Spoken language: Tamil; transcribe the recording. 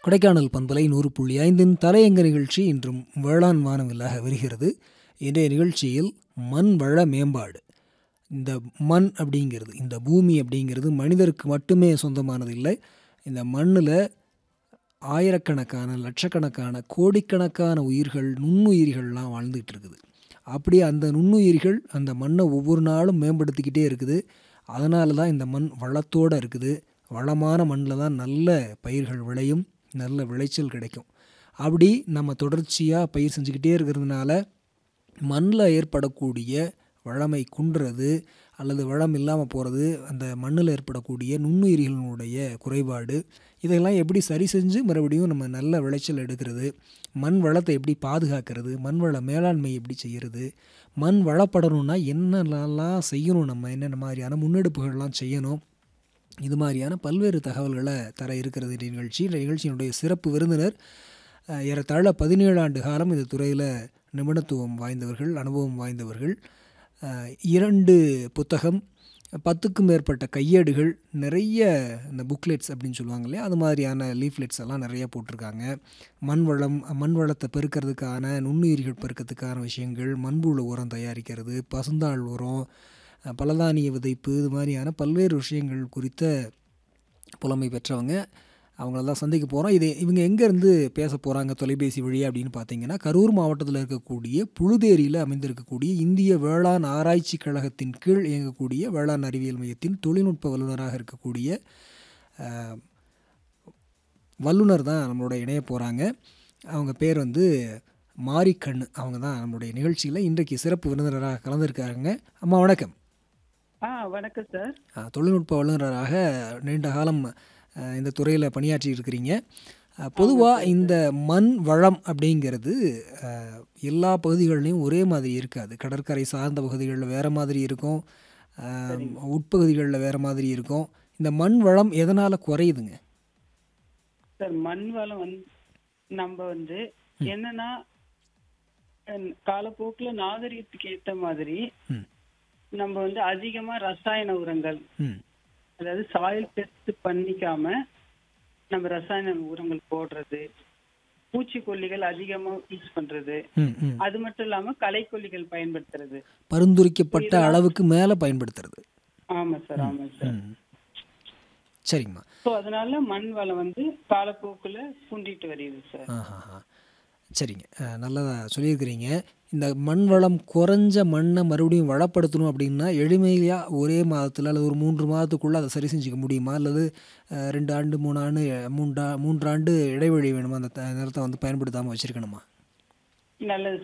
கொடைக்கானல் பண்பலை நூறு புள்ளி ஐந்தின் தலையங்க நிகழ்ச்சி இன்றும் வேளாண் வானவில்லாக வருகிறது இன்றைய நிகழ்ச்சியில் மண் வள மேம்பாடு இந்த மண் அப்படிங்கிறது இந்த பூமி அப்படிங்கிறது மனிதருக்கு மட்டுமே சொந்தமானது இல்லை இந்த மண்ணில் ஆயிரக்கணக்கான லட்சக்கணக்கான கோடிக்கணக்கான உயிர்கள் நுண்ணுயிரிகள்லாம் வாழ்ந்துகிட்டு இருக்குது அப்படி அந்த நுண்ணுயிரிகள் அந்த மண்ணை ஒவ்வொரு நாளும் மேம்படுத்திக்கிட்டே இருக்குது அதனால தான் இந்த மண் வளத்தோடு இருக்குது வளமான மண்ணில் தான் நல்ல பயிர்கள் விளையும் நல்ல விளைச்சல் கிடைக்கும் அப்படி நம்ம தொடர்ச்சியாக பயிர் செஞ்சுக்கிட்டே இருக்கிறதுனால மண்ணில் ஏற்படக்கூடிய வளமை குன்றது அல்லது வளம் இல்லாமல் போகிறது அந்த மண்ணில் ஏற்படக்கூடிய நுண்ணுயிரிகளினுடைய குறைபாடு இதெல்லாம் எப்படி சரி செஞ்சு மறுபடியும் நம்ம நல்ல விளைச்சல் எடுக்கிறது மண் வளத்தை எப்படி பாதுகாக்கிறது மண் வள மேலாண்மை எப்படி செய்கிறது மண் வளப்படணும்னா என்னென்னலாம் செய்யணும் நம்ம என்னென்ன மாதிரியான முன்னெடுப்புகள்லாம் செய்யணும் இது மாதிரியான பல்வேறு தகவல்களை தர இருக்கிறது இந்த நிகழ்ச்சி இந்த நிகழ்ச்சியினுடைய சிறப்பு விருந்தினர் அஹ், ஏறத்தாழ பதினேழு ஆண்டு காலம் இந்த துறையில் நிபுணத்துவம் வாய்ந்தவர்கள் அனுபவம் வாய்ந்தவர்கள் அஹ், இரண்டு புத்தகம் பத்துக்கும் மேற்பட்ட கையேடுகள் நிறைய இந்த புக்லெட்ஸ் அப்படின்னு சொல்லுவாங்க இல்லையா அது மாதிரியான லீஃப்லெட்ஸ் எல்லாம் நிறைய போட்டிருக்காங்க மண் வளம் மண் வளத்தை பெருக்கிறதுக்கான நுண்ணுயிரிகள் பெருக்கிறதுக்கான விஷயங்கள் மண்புழு உரம் தயாரிக்கிறது பசுந்தாள் உரம் அஹ், பலதானிய விதைப்பு இது மாதிரியான பல்வேறு விஷயங்கள் குறித்த புலமை பெற்றவங்க அவங்கள தான் சந்திக்க போகிறோம் இது இவங்க எங்கேருந்து பேச போகிறாங்க தொலைபேசி வழியா அப்படின்னு பார்த்தீங்கன்னா கரூர் மாவட்டத்தில் இருக்கக்கூடிய புழுதேரியில் அமைந்திருக்கக்கூடிய இந்திய வேளாண் ஆராய்ச்சி கழகத்தின் கீழ் இயங்கக்கூடிய வேளாண் அறிவியல் மையத்தின் தொழில்நுட்ப வல்லுநராக இருக்கக்கூடிய அஹ், வல்லுனர் தான் நம்மளோட இணைய போகிறாங்க அவங்க பேர் வந்து மாரிக்கண்ணு அவங்க தான் நம்மளுடைய நிகழ்ச்சியில் இன்றைக்கு சிறப்பு விருந்தினராக கலந்துருக்காங்க அம்மா வணக்கம் ஆ வணக்கம் சார் அஹ், தொழில்நுட்ப வல்லுநராக நீண்ட காலம் அஹ், இந்த துறையில் பணியாற்றி இருக்கிறீங்க பொதுவாக இந்த மண் வளம் அப்படிங்கிறது அஹ், எல்லா பகுதிகள்லையும் ஒரே மாதிரி இருக்காது கடற்கரை சார்ந்த பகுதிகளில் வேறு மாதிரி இருக்கும் அஹ், உட்பகுதிகளில் வேறு மாதிரி இருக்கும் இந்த மண் வளம் எதனால் குறையுதுங்க சார் மண் வளம் வந்து நம்ம வந்து என்னன்னா அஹ், காலப்போக்குல நாகரிகத்துக்கு ஏத்த மாதிரி ம் நம்ம வந்து அதிகமா ரசாயன உரங்கள் ம் அதாவது சாயில் டெஸ்ட் பண்ணிக்காம நம்ம ரசாயன உரங்கள் போடுறது பூச்சிக்கொல்லிகள் அதிகமா யூஸ் பண்றது ம் ம் அது மட்டும் இல்லாம களைக்கொல்லிகள் பயன்படுத்துறது பரிந்துரைக்கப்பட்ட அளவுக்கு மேலே பயன்படுத்துறது ஆமா சார் ஆமா சார் ம் சரிங்கம்மா ஸோ அதனால மண் வளம் வந்து காலப்போக்குல குண்டிட்டு வருது சார் ஆஹாஹா சரிங்க அஹ், நல்லதா சொல்லியிருக்கிறீங்க இந்த மண் வளம் குறைஞ்ச மண்ணை மறுபடியும் வளப்படுத்தணும் அப்படின்னா எளிமையாக ஒரே மாதத்தில் அல்லது ஒரு மூன்று மாதத்துக்குள்ளே அதை சரி செஞ்சுக்க முடியுமா அல்லது அஹ், ரெண்டு ஆண்டு மூணு ஆண்டு மூன்றா மூன்றாண்டு இடைவெளி வேணுமா அந்த த- நிலத்தை வந்து பயன்படுத்தாமல் வச்சுருக்கணுமா நல்லது